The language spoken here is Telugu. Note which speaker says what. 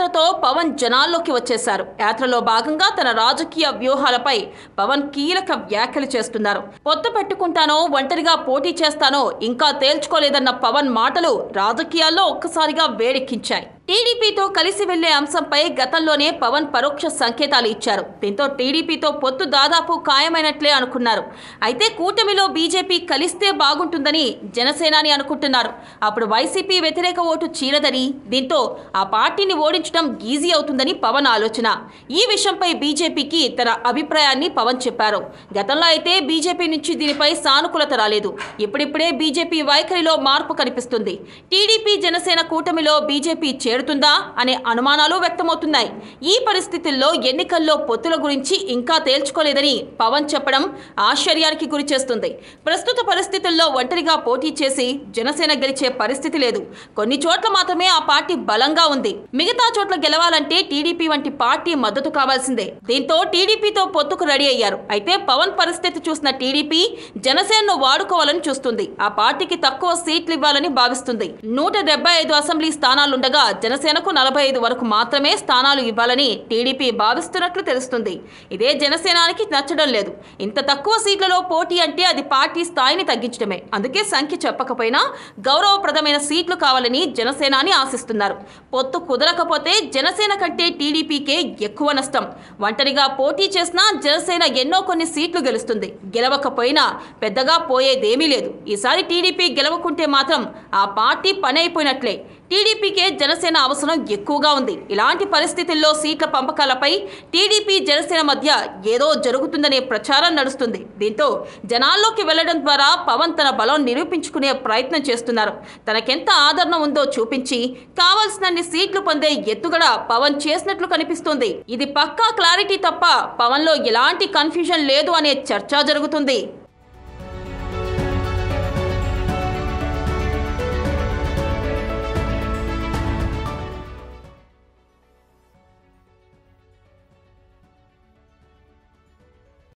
Speaker 1: యాత్రతో పవన్ జనాల్లోకి వచ్చేశారు యాత్రలో భాగంగా తన రాజకీయ వ్యూహాలపై పవన్ కీలక వ్యాఖ్యలు చేస్తున్నారు పొత్తు పెట్టుకుంటానో ఒంటరిగా పోటీ చేస్తానో ఇంకా తేల్చుకోలేదన్న పవన్ మాటలు రాజకీయాల్లో ఒక్కసారిగా వేడెక్కించాయి టీడీపీతో కలిసి వెళ్లే అంశంపై గతంలోనే పవన్ పరోక్ష సంకేతాలు ఇచ్చారు దీంతో టీడీపీతో పొత్తు దాదాపు ఖాయమైనట్లే అనుకున్నారు అయితే కూటమిలో బీజేపీ కలిస్తే బాగుంటుందని జనసేనాని అనుకుంటున్నారు అప్పుడు వైసీపీ వ్యతిరేక ఓటు చీలదని దీంతో ఆ పార్టీని ఓడించడం ఈజీ అవుతుందని పవన్ ఆలోచన ఈ విషయంపై బీజేపీకి తన అభిప్రాయాన్ని పవన్ చెప్పారు గతంలో అయితే బీజేపీ నుంచి దీనిపై సానుకూలత రాలేదు ఇప్పుడిప్పుడే బీజేపీ వైఖరిలో మార్పు కనిపిస్తుంది టీడీపీ జనసేన కూటమిలో బీజేపీ చేరుతుందా అనే అనుమానాలు వ్యక్తమవుతున్నాయి ఈ పరిస్థితుల్లో ఎన్నికల్లో పొత్తుల గురించి ఇంకా తేల్చుకోలేదని పవన్ చెప్పడం ఆశ్చర్యానికి గురిచేస్తుంది ప్రస్తుత పరిస్థితుల్లో ఒంటరిగా పోటీ చేసి జనసేన గెలిచే పరిస్థితి లేదు కొన్ని చోట్ల మాత్రమే ఆ పార్టీ బలంగా ఉంది మిగతా చోట్ల గెలవాలంటే టీడీపీ వంటి పార్టీ మద్దతు కావాల్సిందే దీంతో టీడీపీతో పొత్తుకు రెడీ అయ్యారు అయితే పవన్ పరిస్థితి చూసిన టీడీపీ జనసేనను వాడుకోవాలని చూస్తుంది ఆ పార్టీకి తక్కువ సీట్లు ఇవ్వాలని భావిస్తుంది నూట డెబ్బై ఐదు అసెంబ్లీ స్థానాలుండగా జనసేనకు నలభై ఐదు వరకు మాత్రమే స్థానాలు ఇవ్వాలని టీడీపీ భావిస్తున్నట్లు తెలుస్తుంది ఇదే జనసేనానికి నచ్చడం లేదు ఇంత తక్కువ సీట్లలో పోటీ అంటే అది పార్టీ స్థాయిని తగ్గించడమే అందుకే సంఖ్య చెప్పకపోయినా గౌరవప్రదమైన సీట్లు కావాలని జనసేనాని ఆశిస్తున్నారు పొత్తు కుదరకపోతే జనసేన కంటే టీడీపీకే ఎక్కువ నష్టం ఒంటరిగా పోటీ చేసినా జనసేన ఎన్నో కొన్ని సీట్లు గెలుస్తుంది గెలవకపోయినా పెద్దగా పోయేదేమీ లేదు ఈసారి టీడీపీ గెలవకుంటే మాత్రం ఆ పార్టీ పని అయిపోయినట్లే టీడీపీకే జనసేన అవసరం ఎక్కువగా ఉంది ఇలాంటి పరిస్థితుల్లో సీట్ల పంపకాలపై టీడీపీ జనసేన మధ్య ఏదో జరుగుతుందనే ప్రచారం నడుస్తుంది దీంతో జనాల్లోకి వెళ్లడం ద్వారా పవన్ తన బలం నిరూపించుకునే ప్రయత్నం చేస్తున్నారు తనకెంత ఆదరణ ఉందో చూపించి కావాల్సినన్ని సీట్లు పొందే ఎత్తుగడ పవన్ చేసినట్లు కనిపిస్తుంది ఇది పక్కా క్లారిటీ తప్ప పవన్లో ఎలాంటి కన్ఫ్యూజన్ లేదు అనే చర్చ జరుగుతుంది